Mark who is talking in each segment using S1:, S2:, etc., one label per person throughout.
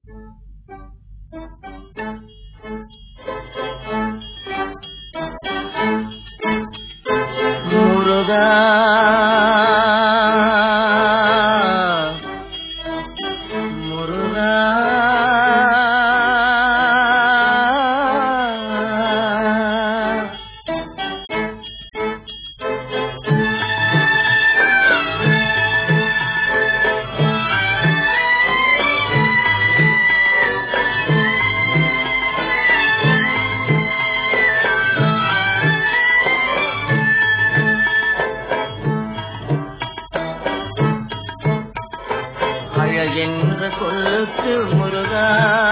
S1: முருகா முருகா அழகென்ற சொல்லுக்கு முருகா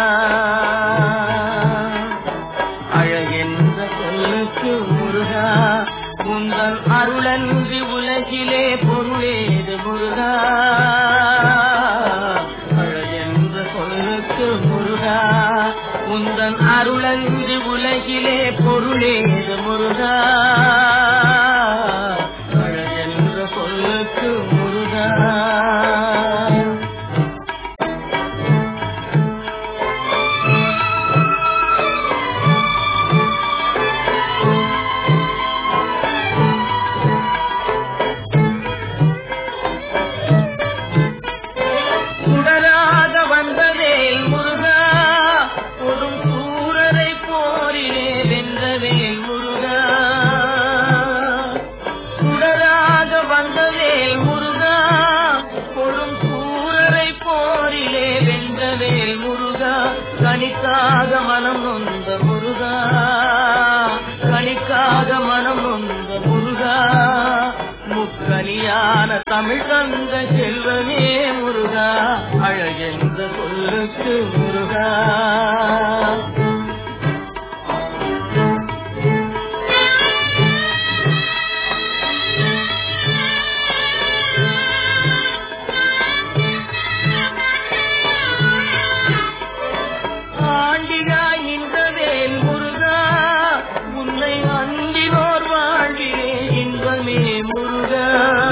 S1: அழகென்ற சொல்லுக்கு முருகா உங்கள் அருளன்றி உலகிலே பொருளேது முருகா அழகென்ற சொல்லுக்கு முருகா உந்தன் அருளன்றி உலகிலே பொருளேது முருகா அழகென்ற சொல்லுக்கு முருகா சுடராக வந்தவேல் முருகா பொதும் சூரரை போரிலே வென்றவேல் முருகா சுடராக வந்தவேல் முருகா பொதும் சூரரை போரிலே வென்றவேல் முருகா கணிக்காக மனம் நொந்த முருகா கணிக்காக மனம் நொந்த முருகா முக்கனியான தமிழ் தந்த செல்வனே முருகா அழகென்ற சொல்லுக்கு முருகா ஆண்டிகாய் நின்றவேல் முருகா உன்னை அன்பினோர் வாழ்விலே இன்பமே முருகா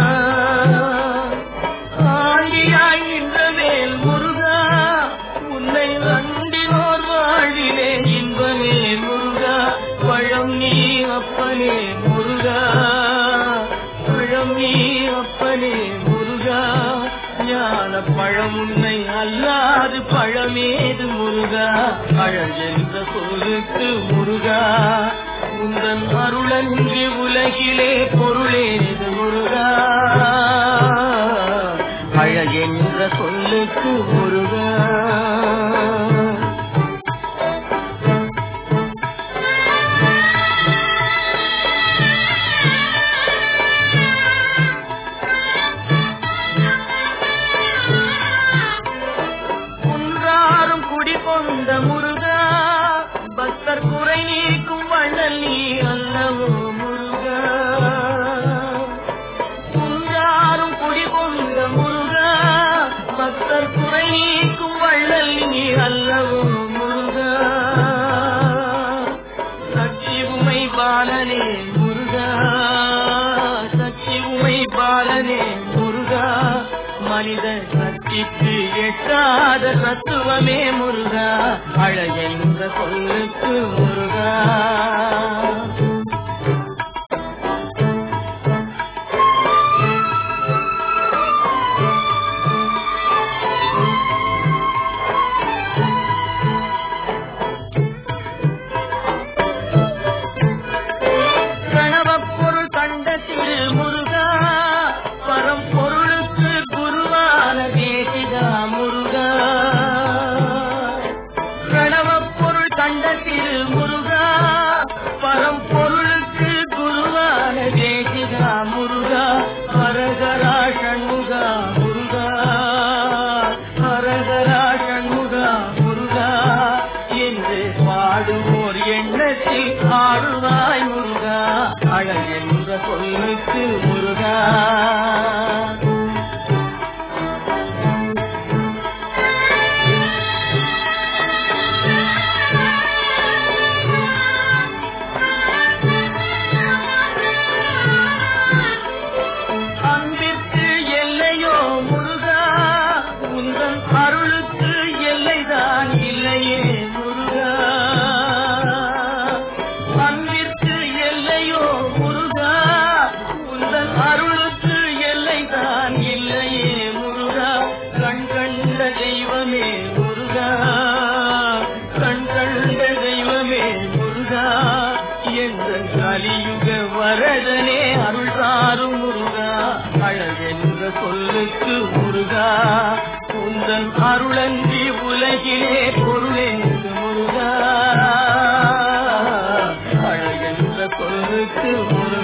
S1: ஆண்டியாய் நின்றவேல் முருகா உன்னை அன்பினோர் வாழ்விலே இன்பமே முருகா பழம் நீ அப்பனே முருகா பழம் நீ அப்பனே முருகா ஞான பழம் உன்னை அல்லாது பழமேது முருகா அழகென்ற சொல்லுக்கு முருகா உந்தன் அருளன்றி உலகிலே பொருளேது முருகா அழகென்ற சொல்லுக்கு முருகா குன்றாரும் குடிகொண்ட முருகா பக்தர் குறை நீக்கும் வள்ளல் நீ அல்லவோ முருகா குன்றாரும் குடிகொண்ட முருகா பக்தர் குறை நீக்கும் வள்ளல் நீ அல்லவோ முருகா சக்தி உமை பாலனே முருகா சக்தி உமை பாலனே முருகா மனித சக்திக்கு எட்டாத தத்துவமே முருகா அழகென்ற சொல்லுக்கு முருகா கணவப் பொருள் கண்ட திரு முருகா பரம்பொருளுக்கு குருவான தேசிகா முருகா கணவப் பொருள் கண்ட திரு முருகா பரம் அருள்றாரும் முருகா அழகென்ற சொல்லுக்கு முருகா உந்தன் அருளன்றி உலகிலே பொருளேங்கு முருகா அழகென்ற சொல்லுக்கு முருகா